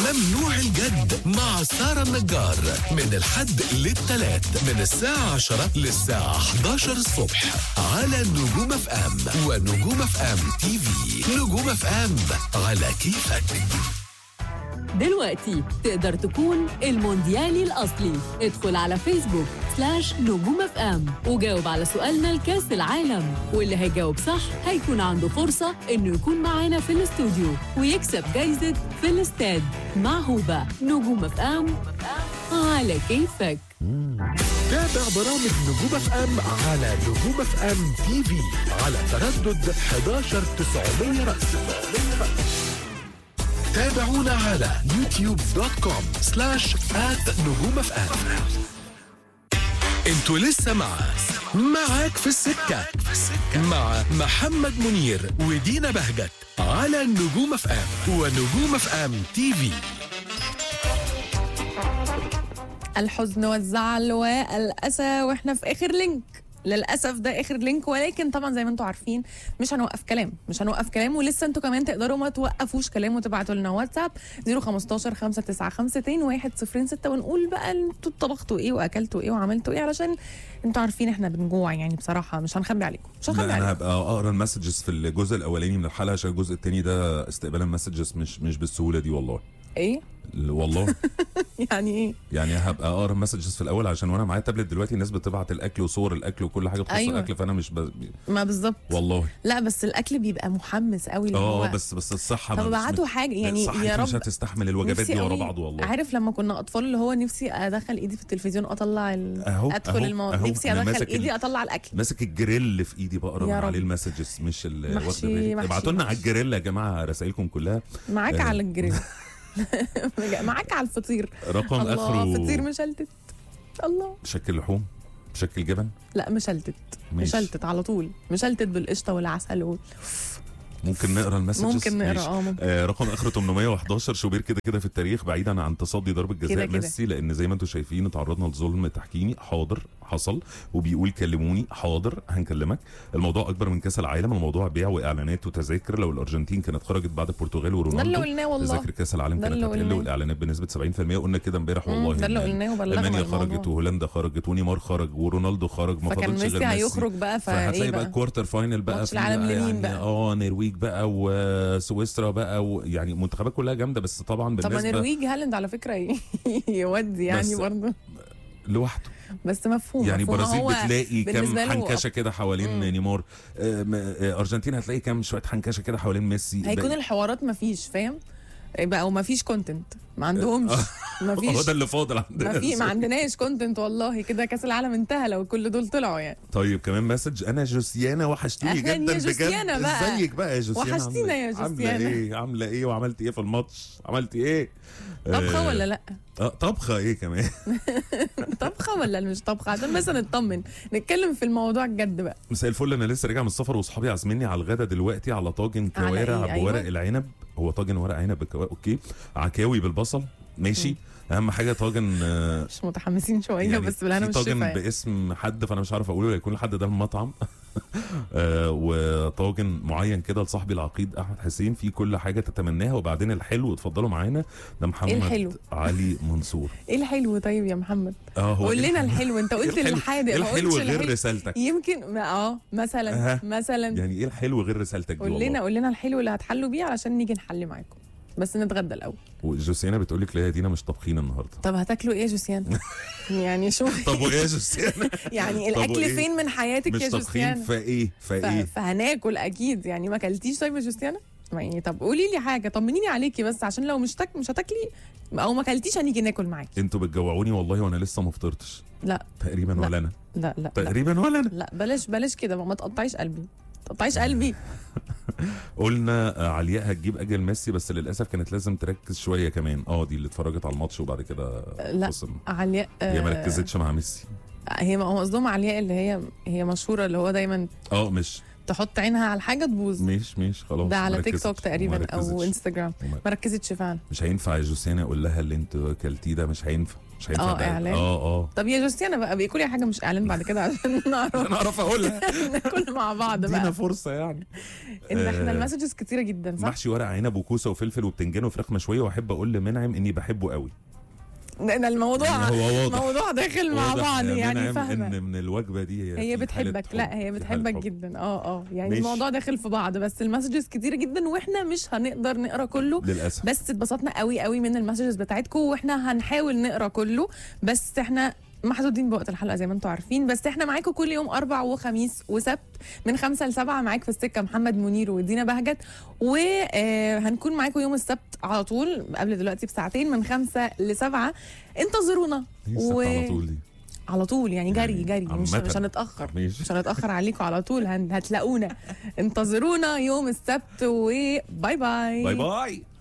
ممنوع الجد مع سارة النجار من الحد للثلاث من الساعة 10 للساعة 11 الصبح على نجوم اف ام ونجوم اف ام تي في نجوم اف ام على كيفك دلوقتي تقدر تكون المونديالي الأصلي ادخل على فيسبوك سلاش نجوم اف ام وجاوب على سؤالنا لكاس العالم واللي هيجاوب صح هيكون عنده فرصة انه يكون معانا في الاستوديو ويكسب جايزة في الاستاد مع هوبا نجوم اف ام على كيفك تابع برامج نجوم اف ام على نجوم اف ام تي في على تردد 11 900 رأس تابعونا على يوتيوب دوت كوم سلاش آت نجوم اف ام انتوا لسه مع معاك في السكة مع محمد منير ودينا بهجت على نجوم اف ام ونجوم اف ام تي في الحزن والزعل والأسى واحنا في آخر لينك للأسف ده آخر لينك ولكن طبعا زي ما انتم عارفين مش هنوقف كلام مش هنوقف كلام ولسه انتوا كمان تقدروا ما توقفوش كلام وتبعتوا لنا واتساب 015 595 106 ونقول بقى انتوا طبختوا ايه واكلتوا ايه وعملتوا ايه علشان انتوا عارفين احنا بنجوع يعني بصراحة مش هنخبي عليكم مش هنخبي لا انا عليكم هبقى اقرا المسجز في الجزء الاولاني من الحلقه عشان الجزء الثاني ده استقبال المسجز مش مش بالسهوله دي والله ايه والله يعني ايه يعني هبقى اقرا المسجز في الاول عشان وانا معايا تابلت دلوقتي الناس بتبعت الاكل وصور الاكل وكل حاجه بتخص أيوة. الاكل فانا مش ب... ما بالظبط والله لا بس الاكل بيبقى محمس قوي اللي هو اه بس بس الصحه طب مش- ابعتوا حاجه يعني صحتي يا مش رب هتستحمل الوجبات نفسي دي ورا قوي- بعض والله عارف لما كنا اطفال اللي هو نفسي ادخل ايدي في التلفزيون اطلع ال... أهو، ادخل أهو، الموضوع أهو. نفسي أنا ادخل ماسك ال- ايدي اطلع الاكل ماسك الجريل في ايدي بقرا يا من رب. عليه المسجز مش ال- محشي- واخده بالي محشي- ابعتوا لنا على محشي. الجريل يا جماعه رسائلكم كلها معاك آه. على الجريل معاك على الفطير رقم الله اخره فطير مشلتت الله شكل لحوم شكل جبن لا مشلتت ماشي. مشلتت على طول مشلتت بالقشطه والعسل و... ممكن نقرا المسجز ممكن نقرا ماشي. اه ممكن آه رقم اخره 811 شوبير كده كده في التاريخ بعيدا عن تصدي ضربه كده جزاء كده. ميسي لان زي ما انتم شايفين اتعرضنا لظلم تحكيمي حاضر حصل وبيقول كلموني حاضر هنكلمك الموضوع اكبر من كاس العالم الموضوع بيع واعلانات وتذاكر لو الارجنتين كانت خرجت بعد البرتغال ده اللي ورونالدو قلناه والله تذاكر كاس العالم ده كانت اللي هتقل قلناه. والاعلانات بنسبه 70% قلنا كده امبارح مم، والله ده اللي إن قلناه وبلغنا المانيا الموضوع. خرجت وهولندا خرجت ونيمار خرج ورونالدو خرج ما فكان فاضلش ميسي غير ميسي هيخرج بقى فهتلاقي فايه بقى بقى الكوارتر فاينل بقى ماتش في العالم بقى لمين يعني بقى؟ اه نرويج بقى وسويسرا بقى ويعني منتخبات كلها جامده بس طبعا طب ما بالنسبه نرويج هالاند على فكره ي- يودي يعني بس برضه لوحده بس مفهوم يعني مفهوم. برازيل هو بتلاقي كام بالنسبة له حنكشه كده حوالين نيمار آه، م- آه، ارجنتين هتلاقي كام شويه حنكشه كده حوالين ميسي هيكون بقى- الحوارات مفيش فاهم يبقى او مفيش كونتنت ما عندهمش هو مفيش ده اللي فاضل عندنا ما في ما عندناش كونتنت والله كده كاس العالم انتهى لو كل دول طلعوا يعني طيب كمان مسج انا جوسيانا وحشتوني أهلاً يا جدا بجد جوسيانا بقى. ازيك بقى يا جوسيانا وحشتينا عاملة- يا عامله جوسيانا. ايه عامله ايه وعملت ايه في الماتش عملتي ايه طبخه آه، ولا لا آه طبخه ايه كمان طبخه ولا مش طبخه عشان بس نطمن نتكلم في الموضوع الجد بقى مساء الفل انا لسه راجع من السفر واصحابي عازميني على الغدا دلوقتي على طاجن على كوارع إيه؟ بورق أيوة. العنب هو طاجن ورق عنب بالكوارع اوكي عكاوي بالبصل ماشي اهم حاجه طاجن آه، مش متحمسين شويه يعني بس بالهنا في طاجن والشفا يعني. باسم حد فانا مش عارف اقوله يكون الحد ده المطعم آه وطاجن معين كده لصاحبي العقيد احمد حسين فيه كل حاجه تتمناها وبعدين الحلو اتفضلوا معانا ده محمد الحلو؟ علي منصور ايه الحلو طيب يا محمد اه هو قول إيه لنا الحلو؟ الحلو انت إيه قلت الحلو؟ الحادق ايه ما الحلو قلتش غير الحلو. رسالتك يمكن ما- اه مثلا أها. مثلا يعني ايه الحلو غير رسالتك دي قول والله لنا قول لنا الحلو اللي هتحلوا بيه علشان نيجي نحل معاكم بس نتغدى الاول وجوسينا بتقول لك لا يا دينا مش طابخين النهارده طب هتاكلوا ايه يا جوسيان يعني شو طب وايه يا جوسيانا يعني طب الاكل وإيه؟ فين من حياتك مش يا طابخين جوسيان فايه ف- فايه فهناكل اكيد يعني ما اكلتيش طيب يا جوستيانا ما يعني طب قولي لي حاجه طمنيني عليكي بس عشان لو مش تك... مش هتاكلي او ما اكلتيش هنيجي ناكل معاكي انتوا بتجوعوني والله وانا لسه ما فطرتش لا تقريبا لا. ولا انا لا لا لا, تقريبا ولا انا لا بلاش بلاش كده ما تقطعيش قلبي ما تقطعيش قلبي قلنا آه، علياء هتجيب اجل ميسي بس للاسف كانت لازم تركز شويه كمان اه دي اللي اتفرجت على الماتش وبعد كده لا. فصل. علياء هي ما آه، ركزتش مع ميسي هي ما هو قصدهم علياء اللي هي هي مشهوره اللي هو دايما اه مش تحط عينها على حاجه تبوظ مش مش خلاص ده على ما تيك ركزتش. توك تقريبا ما او ركزتش. انستغرام وما- ما ركزتش فعلا مش هينفع يا جوسينا اقول لها اللي انت اكلتيه ده مش هينفع مش هينفع آه، ده. إعلان؟ اه اه طب يا جوستيانا بقى بيقولي حاجه مش اعلان بعد كده عشان نعرف انا اعرف اقولها ناكل مع بعض ادينا بقى فرصه يعني ان احنا آه، المسجز كتيره جدا صح؟ محشي ورق عنب وكوسه وفلفل وبتنجان وفراخ مشويه واحب اقول لمنعم اني بحبه قوي ده ده الموضوع إن هو واضح موضوع داخل مع واضح بعض يا يعني منعم فاهمه ان من الوجبه دي هي في حالة بتحبك لا حب، هي في حالة بتحبك حب. جدا اه اه يعني ماشي. الموضوع داخل في بعض بس المسجز كتيره جدا واحنا مش هنقدر نقرا كله للاسف بس اتبسطنا قوي قوي من المسجز بتاعتكم واحنا هنحاول نقرا كله بس احنا محدودين بوقت الحلقه زي ما انتم عارفين بس احنا معاكم كل يوم اربع وخميس وسبت من خمسة لسبعة معاك في السكه محمد منير ودينا بهجت وهنكون معاكم يوم السبت على طول قبل دلوقتي بساعتين من خمسة لسبعة انتظرونا هي الست على طول دي على طول يعني جري يعني جري مش عامةً. مش هنتاخر ماشي. مش هنتاخر عليكم على طول هن- هتلاقونا انتظرونا يوم السبت وباي باي باي باي